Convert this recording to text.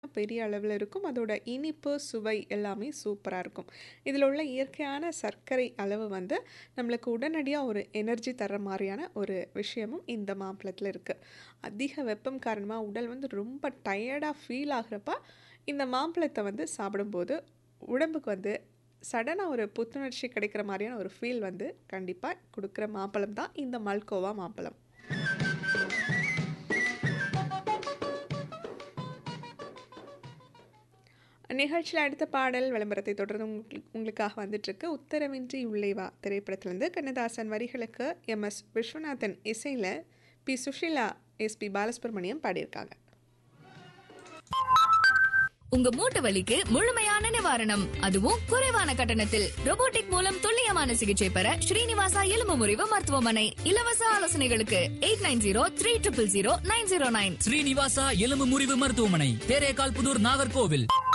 பெரிய அளவில் இருக்கும் அதோட இனிப்பு சுவை எல்லாமே சூப்பராக இருக்கும் இதில் உள்ள இயற்கையான சர்க்கரை அளவு வந்து நம்மளுக்கு உடனடியாக ஒரு எனர்ஜி தர மாதிரியான ஒரு விஷயமும் இந்த மாம்பழத்தில் இருக்குது அதிக வெப்பம் காரணமாக உடல் வந்து ரொம்ப டயர்டாக ஃபீல் ஆகிறப்ப இந்த மாம்பழத்தை வந்து சாப்பிடும்போது உடம்புக்கு வந்து சடனாக ஒரு புத்துணர்ச்சி கிடைக்கிற மாதிரியான ஒரு ஃபீல் வந்து கண்டிப்பாக கொடுக்குற மாம்பழம் தான் இந்த மல்கோவா மாம்பழம் நிகழ்ச்சியில் அடுத்த பாடல் விளம்பரத்தை தொடர்ந்து உங்களுக்கு உங்களுக்காக வந்துட்டுருக்கு உத்தரவின்றி உள்ளே வா திரைப்படத்திலேருந்து கண்ணதாசன் வரிகளுக்கு எம் எஸ் விஸ்வநாதன் இசையில் P Susheela S P Balasubrahmanyam பாடியிருக்காங்க உங்க மூட்டு வலிக்கு முழுமையான நிவாரணம் அதுவும் குறைவான கட்டணத்தில் robotic மூலம் துல்லியமான சிகிச்சை பெற ஸ்ரீனிவாசா எலும்பு முறிவு மருத்துவமனை இலவச ஆலோசனைகளுக்கு eight nine zero three triple zero nine zero nine Srinivasa எலும்பு முறிவு மருத்துவமனை தேரேகால் புதூர் நாகர்கோவில்